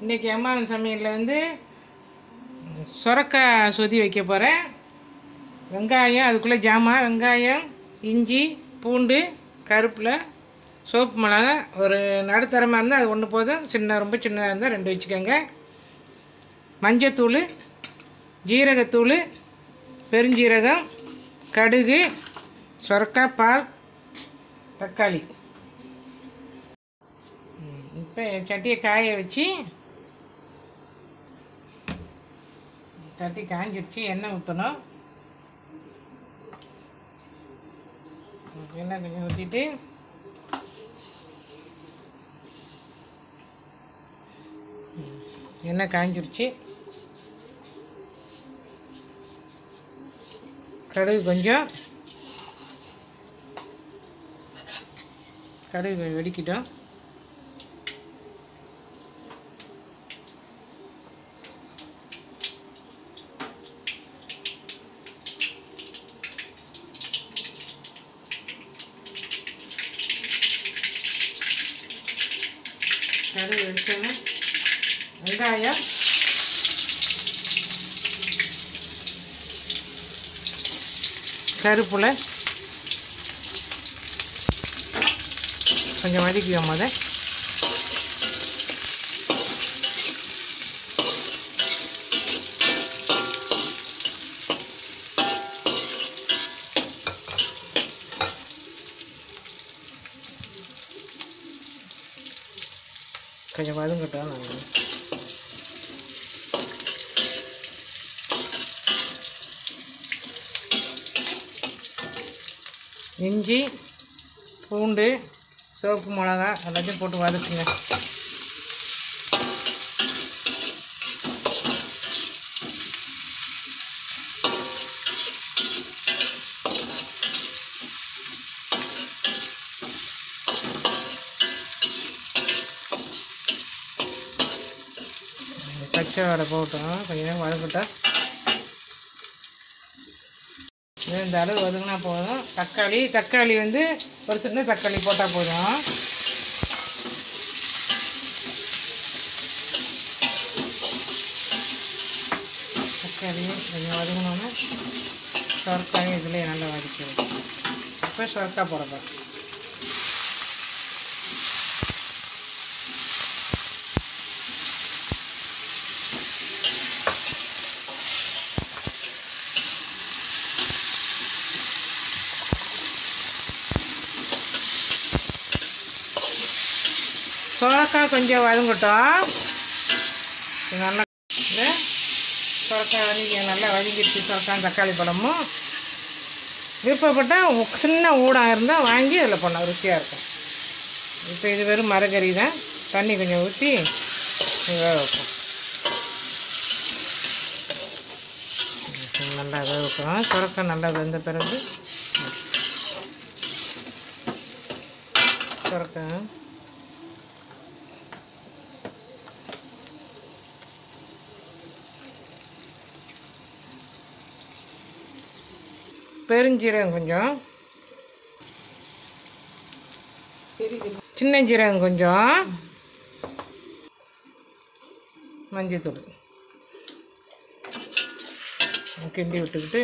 இன்றைக்கி அம்மாவின் சமையலில் வந்து சுரக்காய் சொதி வைக்க போகிறேன் வெங்காயம் அதுக்குள்ளே ஜாமான் வெங்காயம் இஞ்சி பூண்டு கருப்பில் சோப்பு மிளகா ஒரு நடுத்தரமாக இருந்தால் அது ஒன்று போதும் சின்ன ரொம்ப சின்னதாக இருந்தால் ரெண்டு வச்சுக்கோங்க மஞ்சத்தூள் ஜீரகத்தூள் பெருஞ்சீரகம் கடுகு சொரக்காய் பால் தக்காளி இப்போ சட்டியை காய வச்சு சட்டி காஞ்சிருச்சு எண்ணெய் ஊற்றணும் எண்ணெய் கொஞ்சம் ஊற்றிட்டு எண்ணெய் காஞ்சிருச்சு கடுகு கொஞ்சம் கடுகு வெடிக்கிட்டோம் கடுகு வெடிச்சோன்னா வெங்காயம் கருப்புல கொஞ்சம் வதக்கிவோம் முத கொஞ்சம் வதங்கட்டும் நாங்கள் இஞ்சி பூண்டு சோப்பு மிளகா எல்லாத்தையும் போட்டு வதக்குங்க பச்சை வடை போட்டோம் கொஞ்சம் நேரம் வதக்கட்டும் இது இந்த அளவு ஒதுங்கினா போதும் தக்காளி தக்காளி வந்து ஒரு சின்ன தக்காளி போட்டால் போதும் தக்காளி கொஞ்சம் வதங்கினோன்னா சொரக்காயும் இதுலேயே நல்லா வதக்கிடும் இப்போ சொரக்காய் போடப்போம் சுரக்காய் கொஞ்சம் வதங்கட்டும் இது நல்லா இந்த சுரக்காய் வதங்கி நல்லா வதங்கிடுச்சு சுரக்காய் தக்காளி பழமும் விருப்பப்பட்டால் சின்ன ஊடம் இருந்தால் வாங்கி அதில் பண்ணலாம் ருசியாக இருக்கும் இப்போ இது வெறும் மரக்கறி தான் தண்ணி கொஞ்சம் ஊற்றி வேக வைப்போம் இது நல்லா வேக வைக்கணும் சுரக்காய் நல்லா வெந்த பிறகு சுரக்காய் பெருஞ்சீரகம் கொஞ்சம் சின்ன ஜீரகம் கொஞ்சம் மஞ்சத்தூள் கிண்டி விட்டுக்கிட்டு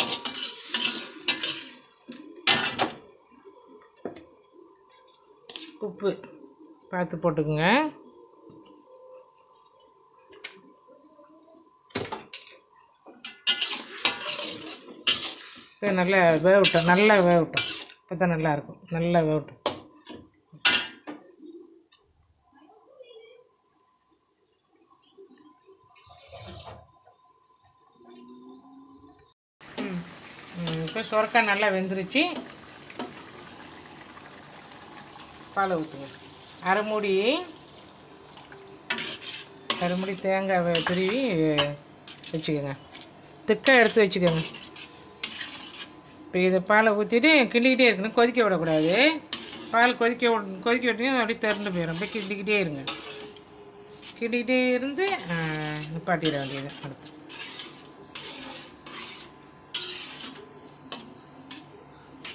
உப்பு பார்த்து போட்டுக்குங்க இது நல்லா வேகட்டும் நல்லா வேகட்டும் இப்போ தான் நல்லாயிருக்கும் நல்லா வேகட்டும் ம் ம், இப்போ சுரக்காய் நல்லா வெந்துருச்சு பாலை ஊற்றுங்க அரை மூடி அரை மூடி தேங்காய் வெ- துருவி வச்சுக்கோங்க திக்காக எடுத்து வச்சுக்கோங்க இப்போ இதை பாலை ஊற்றிட்டு கிண்டிக்கிட்டே இருக்கணும் கொதிக்க விடக்கூடாது பால் கொதிக்க விட கொதிக்க விட்டீங்கன்னா அப்படியே திறந்து போயிடும் அப்படியே கிண்டிக்கிட்டே இருங்க கிண்டிக்கிட்டே இருந்து ஆ, நிப்பாட்டிட வேண்டியது அடுப்பு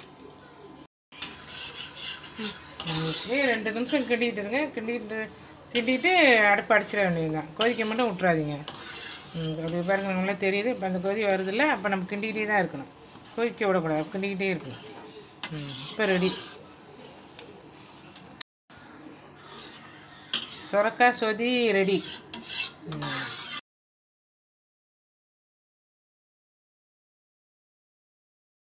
அப்படியே ரெண்டு நிமிஷம் கிண்டிக்கிட்டு இருங்க கிண்டிக்கிட்டு கிண்டிட்டு அடுப்பு அடிச்சிட வேண்டியது தான் கொதிக்க மட்டும் விட்றாதீங்க ம் அப்படி பாருங்க நல்லா தெரியுது இப்போ அந்த கொதி வருதுல்ல அப்போ நம்ம கிண்டிக்கிட்டே தான் இருக்கணும் கொதிக்க விடக்கூடாது கிண்டிக்கிட்டே இருக்கணும் ம் இப்போ ரெடி சொரக்காய் சொதி ரெடி